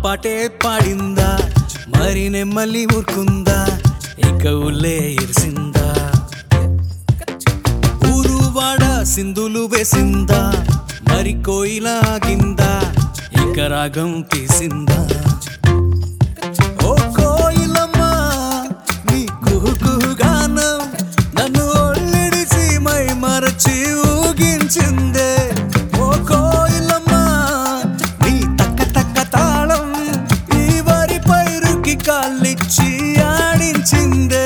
పాటే పాడిందా మరి నెమ్మలి ఊరుకుందా ఇక ఉల్లే ఇరిసిందా ఊరు వాడ సింధులు వేసిందా మరి కోయిల ఆగిందా ఇక రాగం తీసిందా ఓ కోయిలమ్మ నీ కుహు కుహు గానం నన్ను ఒళ్ళిడిసి మై మరచి ఊగించిందే ఓ కోయిలమ్మ నీ తక్క తక్క తాళం ఈ వరి పైరుకి కాళ్ళిచ్చి ఆడించిందే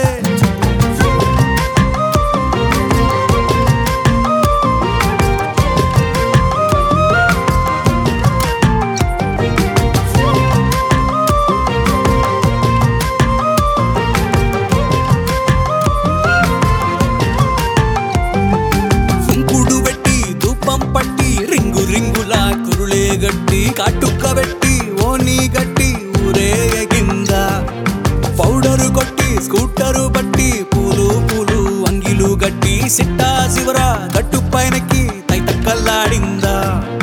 కుంకుడు పెట్టి ధూపం పట్టి రింగు రింగుల కురులే గట్టి కాటుక్క పెట్టి ఓని గట్టి ఊరే ఎగిందా పౌడరు కొట్టి స్కూటరు బట్టి పూలు పూలు అంగిలు గట్టి సిట్టా శివర గట్టు పైనకి తైతక్కల్లాడిందా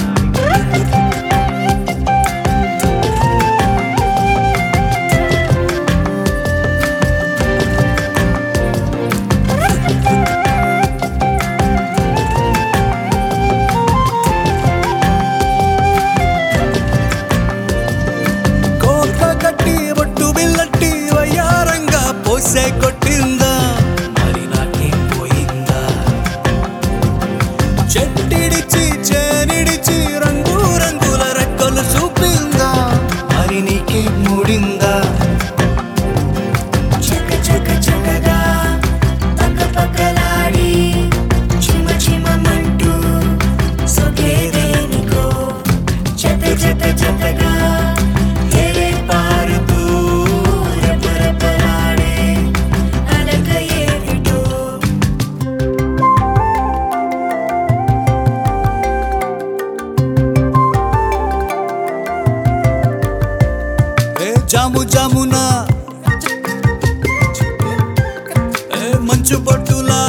కోక కట్టి బొట్టు బిల్లట్టి వయ్యారంగా పోసే కొట్టిందా మరి నాకేం పోయిందా చెట్టిడిచి చేనిడిచి రంగు రంగుల రెక్కలు చూపిందా మరి నీకే మూడిందా చక చక చకగా పక్క పక్కలాడి చిమ చిమమంటూ సొగేదేనికో చక చక చకగా ఎరే పారుతూ రపరపలాడే అలక ఏమిటో ఏ జాము జామునా ఏ మంచు పట్టులా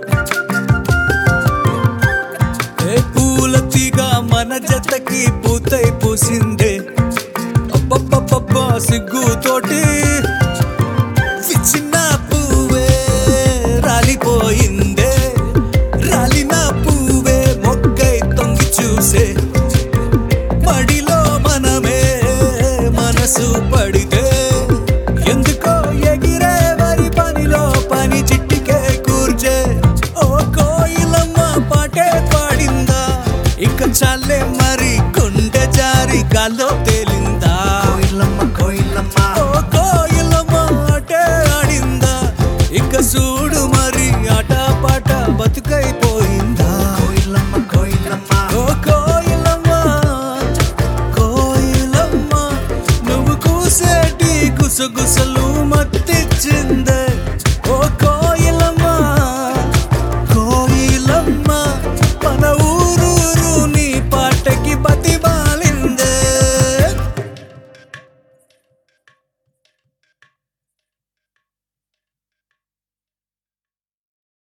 ఏ పూల తీగ మన జతకి పూతై పూసిందే అబ్బబ్బబ్బబ్బ సిగ్గుతోటి విచ్చిన పువ్వే రాలిపోయిందే రాలిన పువ్వే మొక్కై తొంగి చూసే పడిలో మనమే మనసు పడితే ఎందుకో ఎగిరే వరి పనిలో పని చిట్టికే కూర్చే ఓ కోయిలమ్మ పాటే పాడిందా ఇక చాలే మరి కొండె జారి గాల్లో తేలి